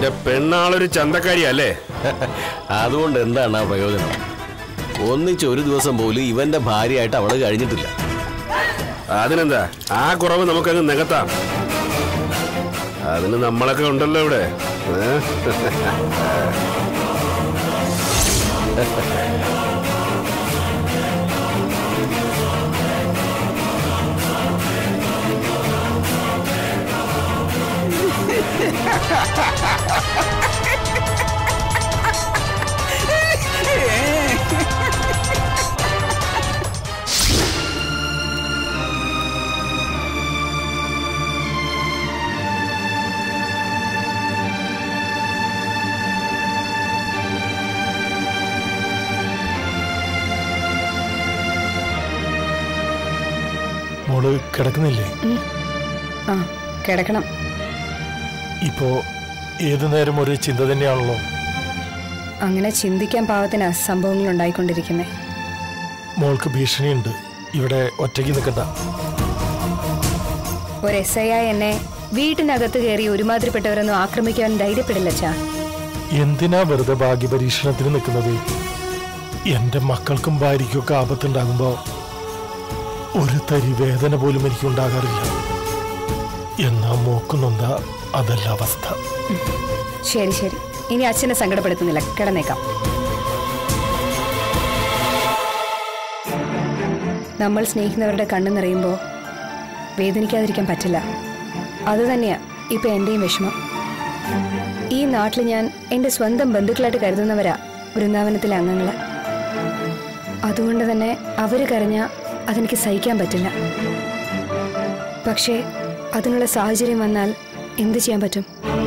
നിന്റെ പെണ്ണാളൊരു ചന്തക്കാരിയല്ലേ അതുകൊണ്ട് എന്താണ് ആ പ്രയോജനം ഒന്നിച്ച് ഒരു ദിവസം പോലും ഇവന്റെ ഭാര്യയായിട്ട് അവള് കഴിഞ്ഞിട്ടില്ല അതിനെന്താ ആ കുറവ് നമുക്കങ്ങ് നികത്താം അതിന് നമ്മളൊക്കെ ഉണ്ടല്ലോ ഇവിടെ ഏ? മോള് കിടക്കുന്നില്ലേ ആ കിടക്കണം ഇപ്പോ ഏതു നേരം ഒരു ചിന്ത തന്നെയാണല്ലോ അങ്ങനെ ചിന്തിക്കാൻ പാവത്തിനാ സംഭവങ്ങൾ ഉണ്ടായിക്കൊണ്ടിരിക്കുന്നത് മോൾക്ക് ഭീഷണിയുണ്ട് ഇവിടെ ഒറ്റയ്ക്ക് നിൽക്കണ്ട ഒരു എസ് ഐ ആയി എന്നെ വീട്ടിനകത്ത് കയറി ഒരുമാതിരിപ്പെട്ടവരൊന്നും ആക്രമിക്കാൻ ധൈര്യപ്പെടില്ല ചാ എന്തിനാ വെറുതെ ഭാഗ്യപരീക്ഷണത്തിന് നിൽക്കുന്നത് എന്റെ മക്കൾക്കും ഭാര്യയ്ക്കും ഒക്കെ ആപത്തുണ്ടാകുമ്പോ ഒരു തരി വേദന പോലും എനിക്ക് ഉണ്ടാകാറില്ല എന്നാ മോക്കുന്നൊന്താ അതല്ല അവസ്ഥ ശരി ശരി ഇനി അച്ഛനെ സങ്കടപ്പെടുത്തുന്നില്ല കിടന്നേക്കാം നമ്മൾ സ്നേഹിക്കുന്നവരുടെ കണ്ണു നിറയുമ്പോൾ വേദനിക്കാതിരിക്കാൻ പറ്റില്ല അതുതന്നെയാ ഇപ്പൊ എന്റെയും വിഷമം ഈ നാട്ടിൽ ഞാൻ എന്റെ സ്വന്തം ബന്ധുക്കളായിട്ട് കരുതുന്നവരാ വൃന്ദാവനത്തിലെ അംഗങ്ങള് അതുകൊണ്ട് തന്നെ അവര് കരഞ്ഞ അതെനിക്ക് സഹിക്കാൻ പറ്റില്ല പക്ഷേ അതിനുള്ള സാഹചര്യം വന്നാൽ എന്ത് ചെയ്യാൻ പറ്റും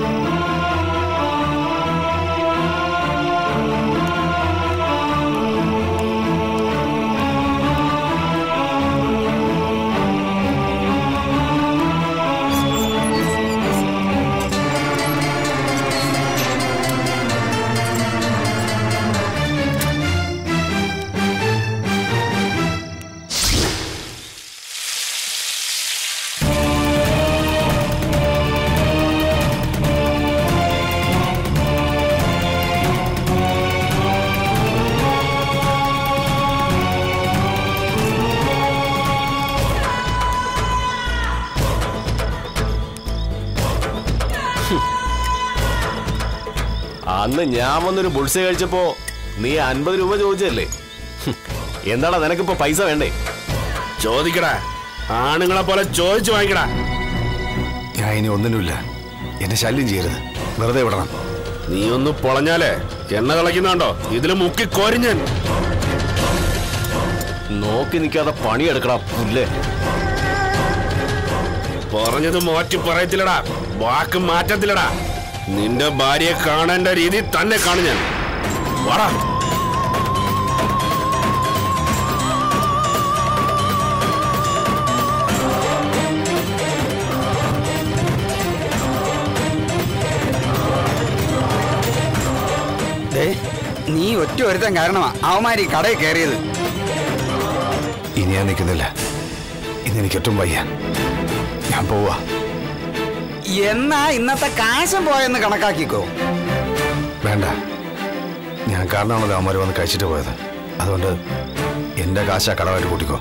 അന്ന് ഞാൻ വന്നൊരു ബുൾസ കഴിച്ചപ്പോ നീ അൻപത് രൂപ ചോദിച്ചല്ലേ ഹും, എന്താടാ നിനക്കിപ്പോ പൈസ വേണ്ടേ ചോദിക്കടാ ആണുങ്ങളെ പോലെ ചോദിച്ചു വാങ്ങിക്കടാ ഞാൻ ഇനി ഒന്നിനുമില്ല എന്നെ ശല്യം ചെയ്യരുത് വെറുതെ വിടണം നീ ഒന്ന് പൊളഞ്ഞാലേ എണ്ണ തിളയ്ക്കുന്നുണ്ടോ ഇതില് മുക്കി കോരിഞ്ഞൻ നോക്കി നിൽക്കാതെ പണിയെടുക്കടാ പുല്ലേ പറഞ്ഞത് മാറ്റി പറയത്തില്ലടാ വാക്ക് മാറ്റത്തില്ലടാ നിന്റെ ഭാര്യയെ കാണേണ്ട രീതി തന്നെ കാണും ഞാൻ വാടാ ദേ, നീ ഒറ്റ ഒരുത്തൻ കാരണമാ അവന്മാര് ഈ കടയിൽ കയറിയത് ഇനി ഞാൻ നിൽക്കുന്നില്ല ഇന്ന് എനിക്ക് ഏറ്റവും വയ്യ ഞാൻ പോവാ എന്നാ ഇന്നത്തെ കാശം പോയെന്ന് കണക്കാക്കിക്കോ വേണ്ട ഞാൻ കാരണമാണല്ലോ അവന്മാർ വന്ന് കഴിച്ചിട്ട് പോയത് അതുകൊണ്ട് എൻ്റെ കാശാ കടമായിട്ട് കൂട്ടിക്കോ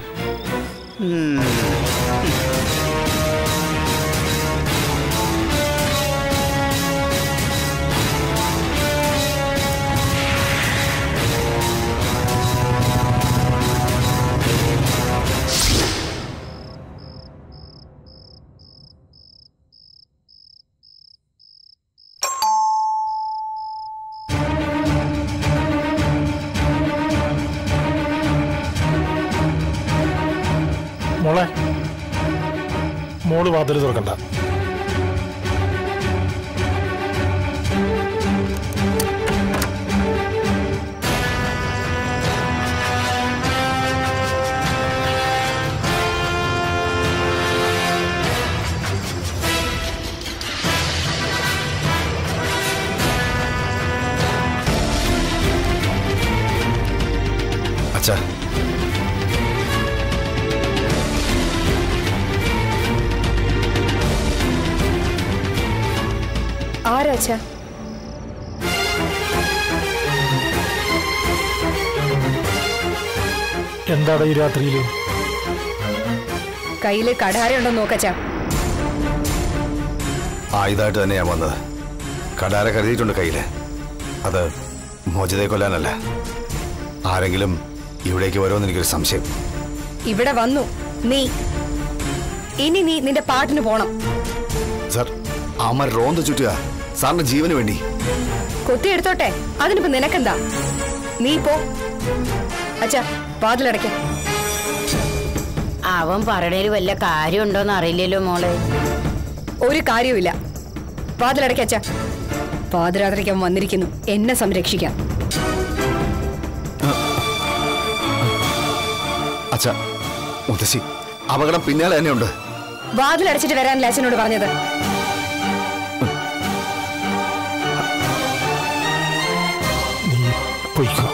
മോളെ മോള് വാതിൽ തുറക്കണ്ട അച്ഛാ ആരാച്ചാ എന്താണ് ഈ രാത്രിയിൽ കയ്യില് കടാരയുണ്ടോ നോക്കച്ചാ ആയുധമായിട്ട് തന്നെ ഞാൻ വന്നത് കടാര കരുതിയിട്ടുണ്ട് കയ്യിൽ അത് മോചിതയെ കൊല്ലാനല്ല ആരെങ്കിലും ഇവിടേക്ക് വരുമെന്ന് എനിക്കൊരു സംശയം ഇവിടെ വന്നു നീ ഇനി നീ നിന്റെ പാട്ടിന് പോണം സാർ അമ്മ റോന്ത് ചുറ്റുക സാറിന്റെ ജീവന് വേണ്ടി കൊത്തിയെടുത്തോട്ടെ അതിനിപ്പോ നിനക്കെന്താ നീ പോ അച്ഛാ വാതിലടയ്ക്ക അവൻ പറയണേല് വല്ല കാര്യമുണ്ടോന്ന് അറിയില്ലല്ലോ മോളെ ഒരു കാര്യവുമില്ല വാതിലടയ്ക്ക അച്ഛാ പാതിരാത്രിക്ക് അവൻ വന്നിരിക്കുന്നു എന്നെ സംരക്ഷിക്കാം അച്ഛ മുത്തശ്ശി അപകടം പിന്നാലെ തന്നെയുണ്ട് വാതിലടച്ചിട്ട് വരാനല്ലേ അച്ഛനോട് പറഞ്ഞത് നീ പൊയ്ക്കോ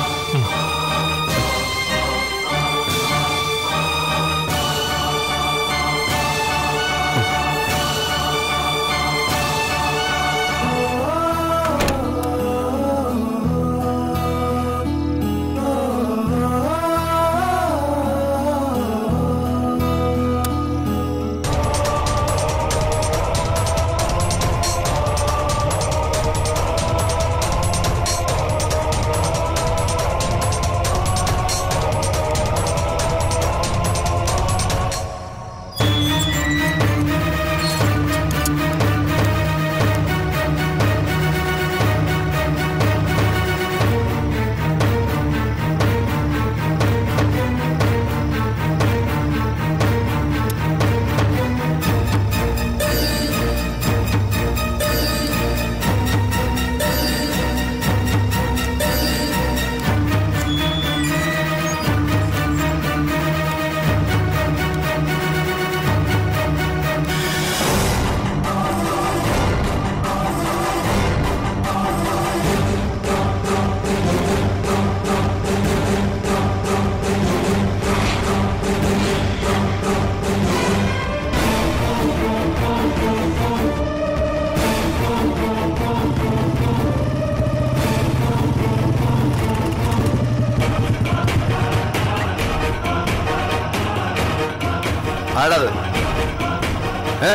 ആടാത് ഏ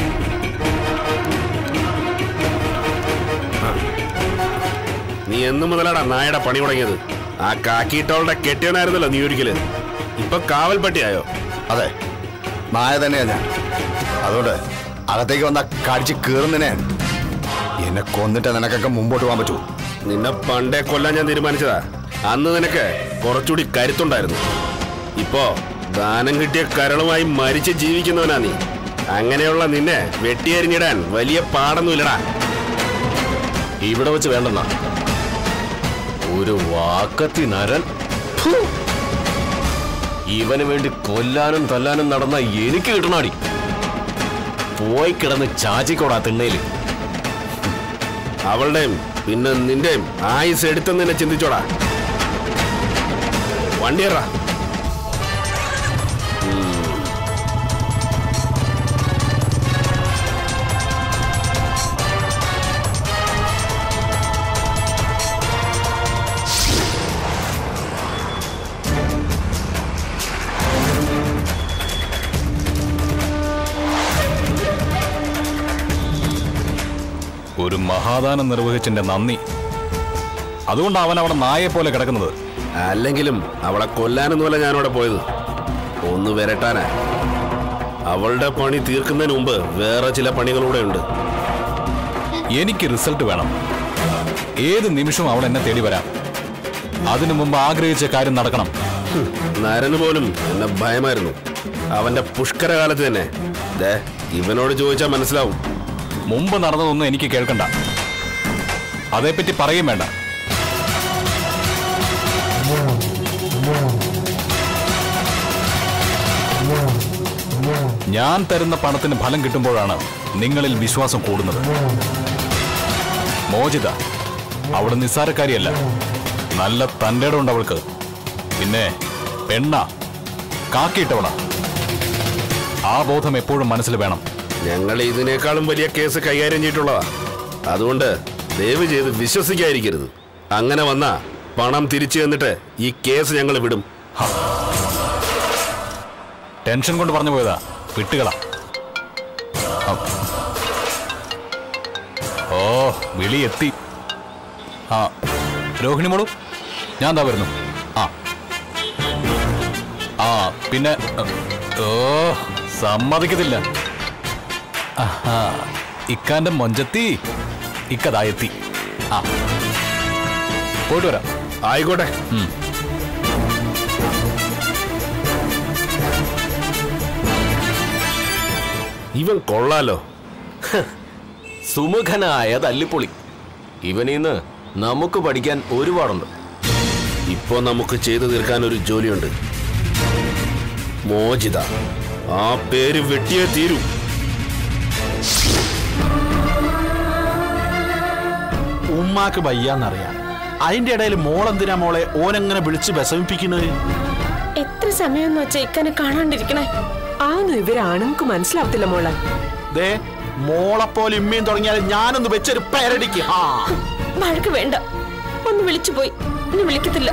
നീ എന്നു മുതലാടാ നായയുടെ പണി തുടങ്ങിയത് ആ കാക്കിയിട്ടവളുടെ കെട്ടിയവനായിരുന്നല്ലോ നീ ഒരിക്കല് ഇപ്പൊ കാവൽ പട്ടിയായോ അതെ നായ തന്നെയാ ഞാൻ അതുകൊണ്ട് അകത്തേക്ക് വന്ന കടിച്ച് കീറുന്നതിനെ എന്നെ കൊന്നിട്ട് നിനക്കൊക്കെ മുമ്പോട്ട് പോകാൻ പറ്റൂ നിന്നെ പണ്ടേ കൊല്ലാൻ ഞാൻ തീരുമാനിച്ചതാ അന്ന് നിനക്ക് കുറച്ചുകൂടി കരുത്തുണ്ടായിരുന്നു ഇപ്പോ ദാനം കിട്ടിയ കരളുമായി മരിച്ച് ജീവിക്കുന്നവനാ നീ അങ്ങനെയുള്ള നിന്നെ വെട്ടിയരിഞ്ഞിടാൻ വലിയ പാടൊന്നുമില്ലടാ ഇവിടെ വെച്ച് വേണ്ടെന്ന ഒരു വാക്കത്തി നരൻ ഫു! ഇവന് വേണ്ടി കൊല്ലാനും തല്ലാനും നടന്ന എനിക്ക് കിട്ടണാടി പോയി കിടന്ന് ചാച്ചിക്കോടാ തിണ്ണയില് അവളുടെയും പിന്നെ നിന്റെയും ആയുസ് എടുത്തെന്ന് നിന്നെ ചിന്തിച്ചോടാ വണ്ടിയറാ ഒരു മഹാദാനം നിർവഹിച്ചെന്റെ നന്ദി അതുകൊണ്ട് അവൻ അവിടെ നായെ പോലെ കിടക്കുന്നത് അല്ലെങ്കിലും അവളെ കൊല്ലാനൊന്നുമല്ല ഞാനവിടെ പോയത് ഒന്ന് വരട്ടാനാ അവളുടെ പണി തീർക്കുന്നതിന് മുമ്പ് വേറെ ചില പണികളൂടെ ഉണ്ട് എനിക്ക് റിസൾട്ട് വേണം ഏത് നിമിഷവും അവൾ എന്നെ തേടി വരാം അതിനു മുമ്പ് ആഗ്രഹിച്ച കാര്യം നടക്കണം നരന് പോലും എന്നെ ഭയമായിരുന്നു അവന്റെ പുഷ്കരകാലത്ത് തന്നെ ദേ ഇവനോട് ചോദിച്ചാൽ മനസ്സിലാവും മുമ്പ് നടന്നതൊന്നും എനിക്ക് കേൾക്കണ്ട അതേപ്പറ്റി പറയും വേണ്ട ഞാൻ തരുന്ന പണത്തിന് ഫലം കിട്ടുമ്പോഴാണ് നിങ്ങളിൽ വിശ്വാസം കൂടുന്നത് മോചിത അവള് നിസ്സാരക്കാരിയല്ല നല്ല തൻ്റെ ഉണ്ട് അവൾക്ക് പിന്നെ പെണ്ണ കാക്കിയിട്ടവളാ ആ ബോധം എപ്പോഴും മനസ്സിൽ വേണം ഞങ്ങൾ ഇതിനേക്കാളും വലിയ കേസ് കൈകാര്യം ചെയ്തിട്ടുള്ളതാ അതുകൊണ്ട് ദയവ് ചെയ്ത് വിശ്വസിക്കാതിരിക്കരുത് അങ്ങനെ വന്നാ പണം തിരിച്ചു തന്നിട്ട് ഈ കേസ് ഞങ്ങൾ വിടും ഹ, ടെൻഷൻ കൊണ്ട് പറഞ്ഞു പോയതാ വിട്ടുകള ഓ വിളി എത്തി ആ രോഹിണി മോളു ഞാൻ എന്താ വരുന്നു ആ ആ പിന്നെ ഓ സമ്മതിക്കത്തില്ല ആഹാ, ഇക്കാന്റെ മൊഞ്ചത്തി ഇക്കതാ എത്തി ആ പോയിട്ട് വരാം ആയിക്കോട്ടെ ഉം. ഇവൻ കൊള്ളാലോ സുമുഖനായ തല്ലിപ്പൊളി ഇവനീന്ന് നമുക്ക് പഠിക്കാൻ ഒരുപാടുണ്ട് ഇപ്പൊ നമുക്ക് ചെയ്തു തീർക്കാൻ ഒരു ജോലിയുണ്ട് മോചിത ആ പേര് വെട്ടിയേ തീരൂ ഉമ്മാക്ക് വയ്യാന്നറിയാം അതിന്റെ ഇടയിൽ മോളെന്തിനാ മോളെ ഓനെങ്ങനെ വിളിച്ച് വിഷമിപ്പിക്കുന്നത് എത്ര സമയം വെച്ചാ ഇക്കനെ കാണാണ്ടിരിക്കണേ ആന്നും ഇവരാണുങ്ങൾക്ക് മനസ്സിലാവത്തില്ല മോളെ ദേ മോളെപ്പോലെ ഇമ്മയും തുടങ്ങിയാൽ ഞാനൊന്ന് വെച്ചൊരു പേരടിക്ക് ആ വഴക്ക് വേണ്ട ഒന്ന് വിളിച്ചു പോയി ഇനി വിളിക്കത്തില്ല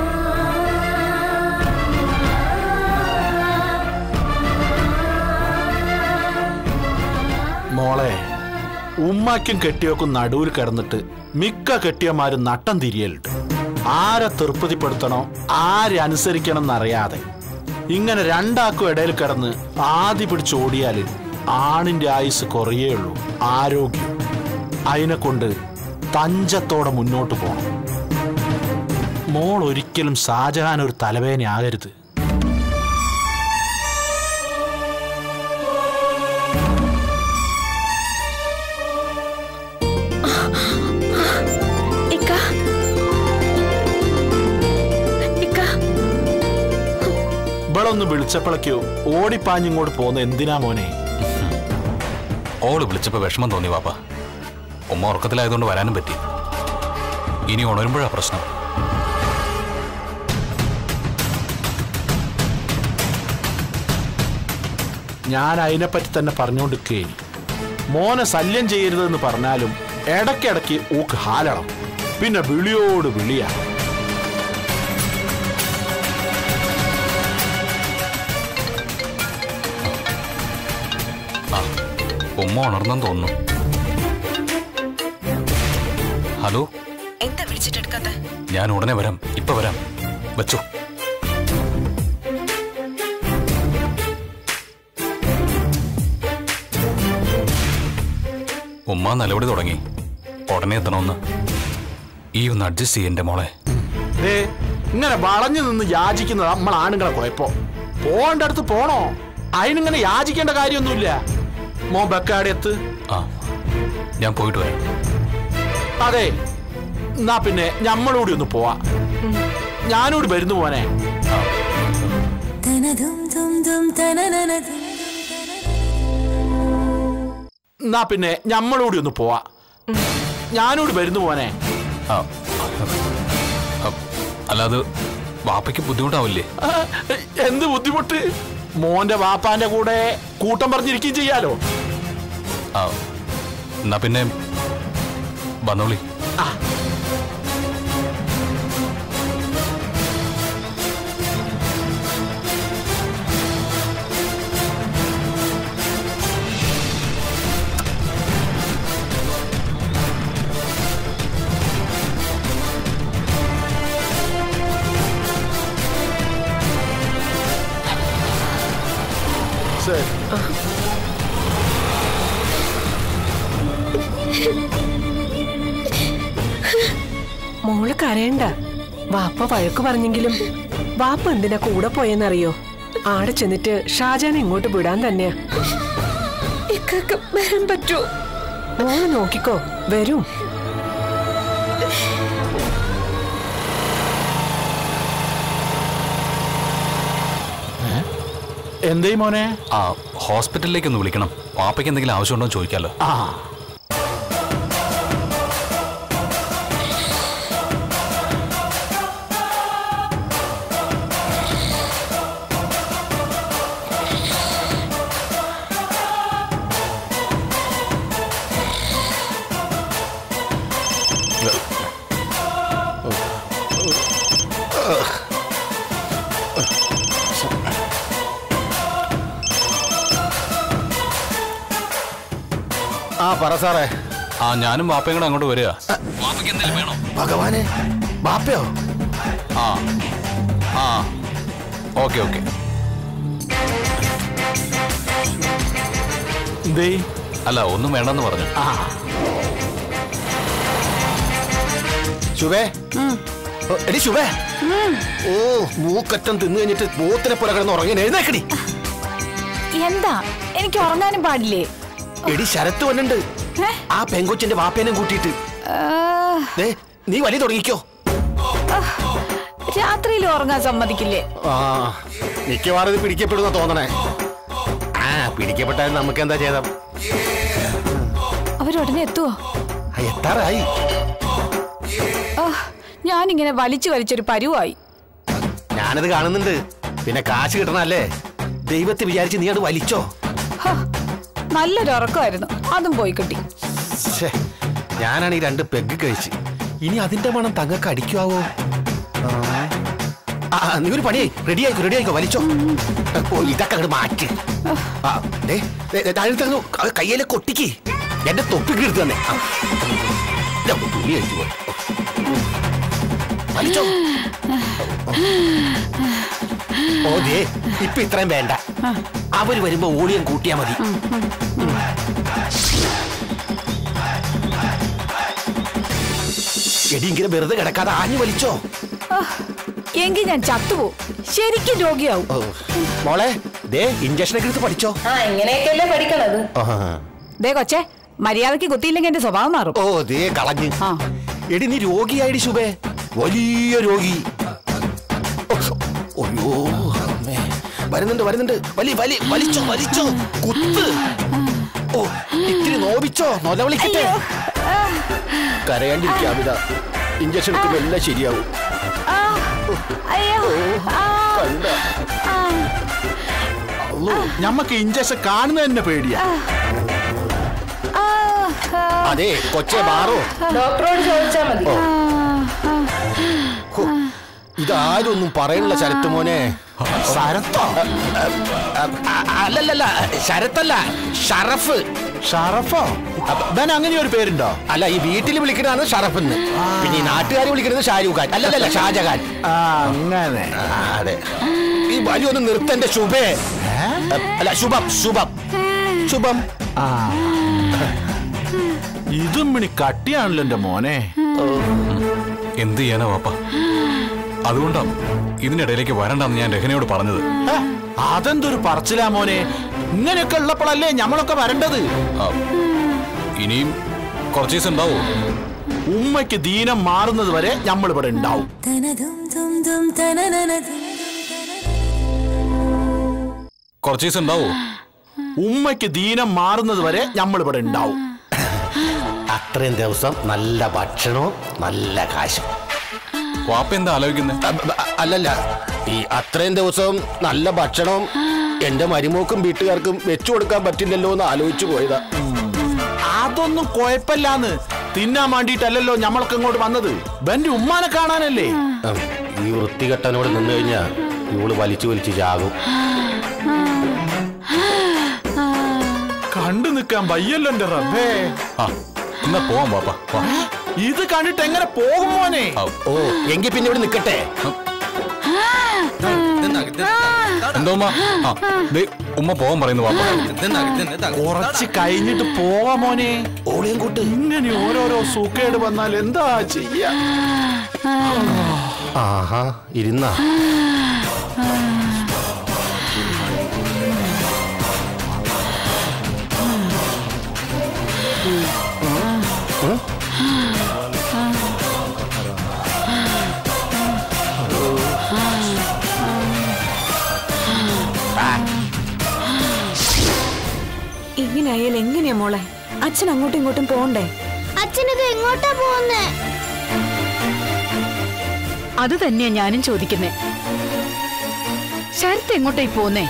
മോളെ ഉമ്മാക്കും കെട്ടിയോക്കും നടുവിൽ കിടന്നിട്ട് മിക്ക കെട്ടിയന്മാരും നട്ടം തിരിയലുണ്ട് ആരെ തൃപ്തിപ്പെടുത്തണോ ആരെ അനുസരിക്കണം എന്നറിയാതെ ഇങ്ങനെ രണ്ടാക്കും ഇടയിൽ കിടന്ന് ആദ്യ പിടിച്ച് ഓടിയാല് ആണിന്റെ ആയുസ് കുറയേ ഉള്ളൂ ആരോഗ്യം അതിനെ കൊണ്ട് തഞ്ചത്തോടെ മുന്നോട്ട് പോകണം മോൾ ഒരിക്കലും ഷാജഹാൻ ഒരു തലവേദനയാകരുത് ഇക്ക ഇക്ക ഇവളൊന്ന് വിളിച്ചപ്പോഴേക്കോ ഓടിപ്പാഞ്ഞിങ്ങോട്ട് പോകുന്ന എന്തിനാ മോനെ ഓള് വിളിച്ചപ്പോ വിഷമം തോന്നി വാപ്പ ഉമ്മ ഉറക്കത്തിലായതുകൊണ്ട് വരാനും പറ്റി ഇനി ഉണരുമ്പോഴാ പ്രശ്നം ഞാൻ അതിനെപ്പറ്റി തന്നെ പറഞ്ഞുകൊണ്ടിരിക്കേ മോനെ ശല്യം ചെയ്യരുതെന്ന് പറഞ്ഞാലും ഇടയ്ക്കിടയ്ക്ക് ഊക്ക് ഹാലണം പിന്നെ വിളിയോട് വിളിയാ ആ ഉമ്മ ഉണർന്നെന്ന് തോന്നുന്നു ഹലോ എന്താ വിളിച്ചിട്ടെടുക്കാത്ത ഞാൻ ഉടനെ വരാം ഇപ്പൊ വരാം വെച്ചോ ഉമ്മ നിലവിളി തുടങ്ങി ഉടനെ എത്തണമെന്ന് ഈ ഒന്ന് അഡ്ജസ്റ്റ് ചെയ്യന്റെ മോളെ ദേ ഇങ്ങനെ വളഞ്ഞു നിന്ന് യാചിക്കുന്നത് നമ്മൾ ആണുങ്ങളെ കുഴപ്പോ പോകേണ്ട അടുത്ത് പോണോ അതിനിങ്ങനെ യാചിക്കേണ്ട കാര്യമൊന്നുമില്ല മോ ബക്കാടെ എത്ത് ആ ഞാൻ പോയിട്ട് വരാം അതെ എന്നാ പിന്നെ ഞമ്മളൂടി ഒന്ന് പോവാ ഞാനൂടി വരുന്നു പോനെ എന്നാ പിന്നെ ഞമ്മളൂടി ഒന്ന് പോവാ ഞാനൂടി വരുന്നു പോനെ ആ ആ, അല്ലാതെ വാപ്പയ്ക്ക് ബുദ്ധിമുട്ടാവില്ലേ ആ, എന്ത് ബുദ്ധിമുട്ട് മോന്റെ വാപ്പാന്റെ കൂടെ കൂട്ടം പറഞ്ഞിരിക്കുകയും ചെയ്യാലോ ആ എന്നാ പിന്നെ വന്നോളി ശരി മോള് കരയണ്ട വാപ്പ വഴക്ക് പറഞ്ഞെങ്കിലും വാപ്പ എന്തിനാ കൂടെ പോയെന്നറിയോ ആടെ ചെന്നിട്ട് ഷാജാനെ ഇങ്ങോട്ട് വിടാൻ തന്നെയാ ഇക്കൊക്കെ വരാൻ പറ്റുമോ മോള് നോക്കിക്കോ വരും എന്തേ മോനെ ആ ഹോസ്പിറ്റലിലേക്ക് ഒന്ന് വിളിക്കണം വാപ്പയ്ക്ക് എന്തെങ്കിലും ആവശ്യമുണ്ടോ എന്ന് ചോദിക്കാലോ ആ പറ സാറേ ആ ഞാനും വാപ്പയും കൂടെ അങ്ങോട്ട് വരിക ഭഗവാനെ ബാപ്പയോ ആ ആ ഓക്കെ ഓക്കെ എന്തേ അല്ല ഒന്നും വേണ്ടെന്ന് പറഞ്ഞു ശുഭേ ഓ, എടി ശുഭേ ഓ മൂക്കറ്റം തിന്നു കഴിഞ്ഞിട്ട് പോത്തിനെ പോലെ കിടന്ന് ഉറങ്ങി എഴുന്നേക്കടി എന്താ എനിക്ക് ഉറങ്ങാനും പാടില്ലേ എടി ശരത്ത് വന്നുണ്ട് ആ പെങ്കൊച്ചിന്റെ വാപ്പേനെ കൂട്ടിയിട്ട് ദേ, നീ വലി തുടങ്ങിക്കോ രാത്രിയിൽ ഉറങ്ങാൻ സമ്മതിക്കില്ലേ ആ മിക്കവാറും ഇത് പിടിക്കപ്പെടുന്ന തോന്നണേ ആ പിടിക്കപ്പെട്ടാൽ നമുക്ക് എന്താ ചെയ്താം അവരുടനെ എത്തുവോ ആ, എത്താറായി ആ, ഞാനിങ്ങനെ വലിച്ചു വലിച്ചൊരു പരുവായി ഞാനത് കാണുന്നുണ്ട് പിന്നെ കാശ് കിട്ടണല്ലേ ദൈവത്തെ വിചാരിച്ച് നീ അത് വലിച്ചോ ഹ, നല്ലൊരു ഉറക്കമായിരുന്നു അതും പോയി കിട്ടി ശ്ശേ, ഞാനാണ് ഈ രണ്ട് പെഗ് കഴിച്ച് ഇനി അതിന്റെ മണം തങ്ങൾക്ക് അടിക്കുവോ ആ ആ, നീ ഒരു പണി റെഡി ആയിക്കോ റെഡി ആയിക്കോ വലിച്ചോ ഓ ഇതൊക്കെ അങ്ങോട്ട് മാറ്റി ആ ദേ, ദേ, ദേ, താഴെ തന്നു കയ്യിലെ കൊട്ടിക്ക് എന്റെ തൊപ്പിക്ക് എടുത്തു തന്നെ ആ. ഇല്ല, തുണി അഴിച്ചു പോയി. വലിച്ചോ ഓ ദേ ഇപ്പൊ ഇത്രയും വേണ്ട അവര് വരുമ്പോ ഓളിയം കൂട്ടിയാ മതി എടി ഇങ്ങനെ വെറുതെ കിടക്കാതെ ആഞ്ഞു വലിച്ചോ ആ, എങ്കിൽ ഞാൻ ചത്തുപോകും ശരിക്കും രോഗിയാവും ഓ, മോളെ ദേ ഇഞ്ചക്ഷനൊക്കെ എടുത്ത് പഠിച്ചോ ആ ഇങ്ങനെയൊക്കെയല്ലേ പഠിക്കണത് ദേ കൊച്ചെ മര്യാദക്ക് കുത്തിയില്ലെങ്കിൽ എന്റെ സ്വഭാവം മാറും ഓ ദേ കളഞ്ഞ് ആ. എടി നീ രോഗിയായിടി ശുഭേ വലിയ രോഗി ഓ, അയ്യോ അമ്മേ. വരുന്നുണ്ട് വരുന്നുണ്ട് വലി വലി വലിച്ചോ വലിച്ചോ കുത്ത് ഓ ഇത്തിരി നോവിച്ചോ നൊലവിളിക്കട്ടെ കരയാണ്ടിരിക്കാവിത ഇഞ്ചക്ഷൻ എടുക്കുമ്പോ എല്ലാം ശരിയാവും ആ, അയ്യോ ആ, കണ്ട ആ, ഞമ്മക്ക് ഇഞ്ചക്ഷൻ കാണുന്നത് തന്നെ പേടിയാ ആ, ആ, അതെ കൊച്ചെ മാറോ ഡോക്ടറോട് ചോദിച്ചാൽ മതി ഹോ, ഇതാരൊന്നും പറയാനുള്ള ശരത്ത് മോനെ ശരത്തോ അല്ലല്ലല്ല ശരത്തല്ല ഷറഫ് ഷറഫോ ഞാൻ അങ്ങനെ ഒരു പേരുണ്ടോ അല്ല ഈ വീട്ടിൽ വിളിക്കുന്നതാണ് ഷറഫ് എന്ന് പിന്നെ ഈ നാട്ടുകാർ വിളിക്കുന്നത് ഷാരൂഖ് ഖാൻ അല്ലല്ലല്ല ഷാജഹാൻ ആ അങ്ങനെ ആ, അതെ ഈ വലി ഒന്ന് നിർത്തന്റെ ശുഭേ അല്ല ശുഭം ശുഭം ശുഭം ആ ഇതും മിണി കട്ടിയാണല്ലോ എന്റെ മോനെ എന്ത് ചെയ്യാനാ വാപ്പ അതുകൊണ്ടാ ഇതിനിടയിലേക്ക് വരണ്ടെന്ന് ഞാൻ രഹനയോട് പറഞ്ഞത് ഹ, അതെന്തൊരു പറച്ചിലാ മോനെ ഇങ്ങനെയൊക്കെ ഉള്ളപ്പോഴല്ലേ ഞമ്മളൊക്കെ വരേണ്ടത് ആ, ഇനിയും കുറച്ച് ദിവസം ഉണ്ടാവോ ഉമ്മയ്ക്ക് ദീനം മാറുന്നത് വരെ നമ്മൾ ഇവിടെ ഉണ്ടാവും കുറച്ച് ദിവസം ഉണ്ടാവോ ഉമ്മയ്ക്ക് ദീനം മാറുന്നത് വരെ നമ്മൾ ഇവിടെ ഉണ്ടാവും അത്രയും ദിവസം നല്ല ഭക്ഷണവും നല്ല കാശും വാപ്പ എന്താ ആലോചിക്കുന്നത് അ- അ- അല്ലല്ല ഈ അത്രയും ദിവസം നല്ല ഭക്ഷണവും എന്റെ മരുമോക്കും വീട്ടുകാർക്കും വെച്ചു കൊടുക്കാൻ പറ്റില്ലല്ലോ എന്ന് ആലോചിച്ചു പോയതാ അതൊന്നും കുഴപ്പമില്ലാന്ന് തിന്നാൻ വേണ്ടിയിട്ടല്ലല്ലോ ഞമ്മളൊക്കെ ഇങ്ങോട്ട് വന്നത് ബന്റെ ഉമ്മാനെ കാണാനല്ലേ ഉം, ഈ വൃത്തികെട്ടനോട് നിന്ന് കഴിഞ്ഞാ ഇവള് വലിച്ചു വലിച്ച് ചാകും കണ്ടു നിൽക്കാൻ വയ്യല്ലോ എന്റെ റബ്ബേ ആ എന്നാ പോവാം വാപ്പ വാ. ഇത് കണ്ടിട്ട് എങ്ങനെ പോകും മോനെ ആ, ഓ എങ്കിൽ പിന്നെ ഇവിടെ നിൽക്കട്ടെ എന്തോ ഉമ്മ ആ ദേ, ഉമ്മ പോവാൻ പറയുന്നു വാപ്പ കുറച്ച് കഴിഞ്ഞിട്ട് പോവാ മോനെ ഓളിയും കൂട്ട് ഇങ്ങനെ ഓരോരോ സുഖേട് വന്നാൽ എന്താ ചെയ്യാ ആഹാ ഇരുന്നാ ഇങ്ങനെയായാൽ എങ്ങനെയാ മോളെ അച്ഛൻ അങ്ങോട്ടും ഇങ്ങോട്ടും പോണ്ടേ അച്ഛനിത് എങ്ങോട്ടാ പോകുന്നേ അത് തന്നെയാ ഞാനും ചോദിക്കുന്നേ ശരത്ത് എങ്ങോട്ടായി പോന്നേ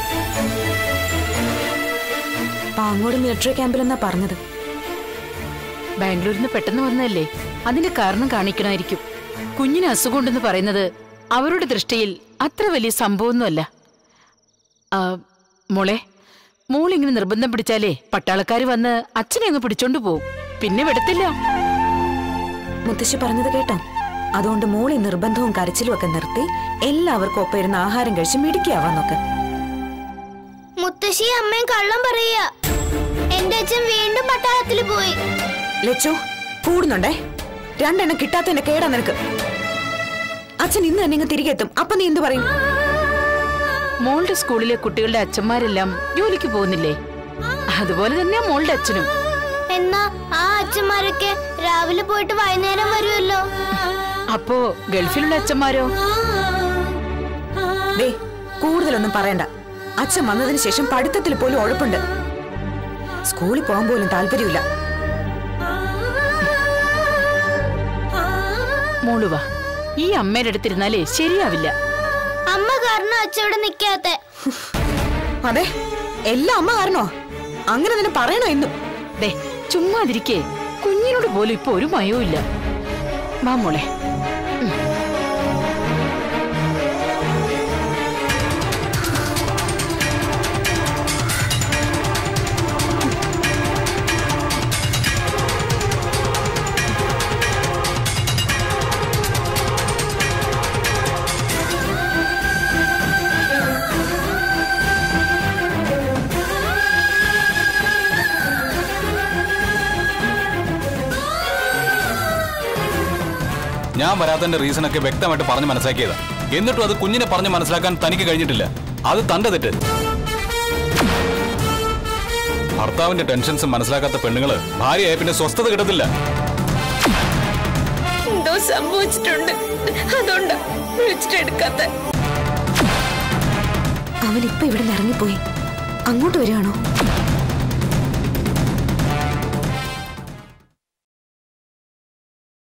പാങ്ങോട് മെട്രോ ക്യാമ്പിലെന്നാ പറഞ്ഞത് ബാംഗ്ലൂരിൽ നിന്ന് പെട്ടെന്ന് വന്നതല്ലേ അതിന്റെ കാരണം കാണിക്കണമായിരിക്കും കുഞ്ഞിന് അസുഖമുണ്ടെന്ന് പറയുന്നത് അവരുടെ ദൃഷ്ടിയിൽ അത്ര വലിയ സംഭവമൊന്നുമല്ല ആ, മോളെ മോളിങ്ങനെ നിർബന്ധം പിടിച്ചാലേ പട്ടാളക്കാര് വന്ന് അച്ഛനെ അങ്ങ് പിടിച്ചോണ്ട് പോവും പിന്നെ വിടത്തില്ല മുത്തശ്ശി പറഞ്ഞത് കേട്ടോ അതുകൊണ്ട് മോളി നിർബന്ധവും കരച്ചിലും ഒക്കെ നിർത്തി എല്ലാവർക്കും ഒപ്പം ഇരുന്ന് ആഹാരം കഴിച്ച് മിടുക്കിയാവാൻ നോക്ക് മുത്തശ്ശി അമ്മയും കള്ളം പറയാ എന്റെ അച്ഛൻ വീണ്ടും പട്ടാളത്തിൽ പോയി ലച്ചു കൂടുന്നുണ്ടേ രണ്ടെണ്ണം കിട്ടാത്തതിന്റെ കേടാ നിനക്ക് അച്ഛൻ ഇന്ന് തന്നെ ഇങ്ങ് തിരികെ എത്തും അപ്പൊ നീ എന്ത് പറയും മോളുടെ സ്കൂളിലെ കുട്ടികളുടെ അച്ഛന്മാരെല്ലാം ജോലിക്ക് പോകുന്നില്ലേ അതുപോലെ തന്നെയാ മോളുടെ അച്ഛനും എന്നാ ആ അച്ഛന്മാരൊക്കെ രാവിലെ പോയിട്ട് വൈകുന്നേരം വരുമല്ലോ അപ്പോ ഗൾഫിലുള്ള അച്ഛന്മാരോ ദേ കൂടുതലൊന്നും പറയണ്ട അച്ഛൻ വന്നതിന് ശേഷം പഠിത്തത്തിൽ പോലും ഉഴപ്പുണ്ട് സ്കൂളിൽ പോകാൻ പോലും താല്പര്യമില്ല മോള് വാ ഈ അമ്മയുടെ അടുത്തിരുന്നാലേ ശരിയാവില്ല അമ്മ കാരണം അച്ഛൻ ഇവിടെ നിക്കാത്തെ അതെ എല്ലാം അമ്മ കാരണോ അങ്ങനെ തന്നെ പറയണോ എന്നും ദേ ചുമ്മാതിരിക്കേ കുഞ്ഞിനോട് പോലും ഇപ്പൊ ഒരു മയവും ഇല്ല വാ മോളെ ഞാൻ വരാത്തതിന്റെ റീസൺ ഒക്കെ വ്യക്തമായിട്ട് പറഞ്ഞ് മനസ്സിലാക്കിയതാ എന്നിട്ടും അത് കുഞ്ഞിനെ പറഞ്ഞ് മനസ്സിലാക്കാൻ തനിക്ക് കഴിഞ്ഞിട്ടില്ല അത് തന്റെ തെറ്റ് ഭർത്താവിന്റെ ടെൻഷൻസ് മനസ്സിലാക്കാത്ത പെണ്ണുങ്ങള് ഭാര്യയായ പിന്നെ സ്വസ്ഥത കിട്ടത്തില്ല എന്തോ സംഭവിച്ചിട്ടുണ്ട് അതുകൊണ്ടാ വിളിച്ചിട്ട് എടുക്കാത്ത അവൻ ഇപ്പൊ ഇവിടെ നിന്ന് ഇറങ്ങിപ്പോയി അങ്ങോട്ട് വരികയാണോ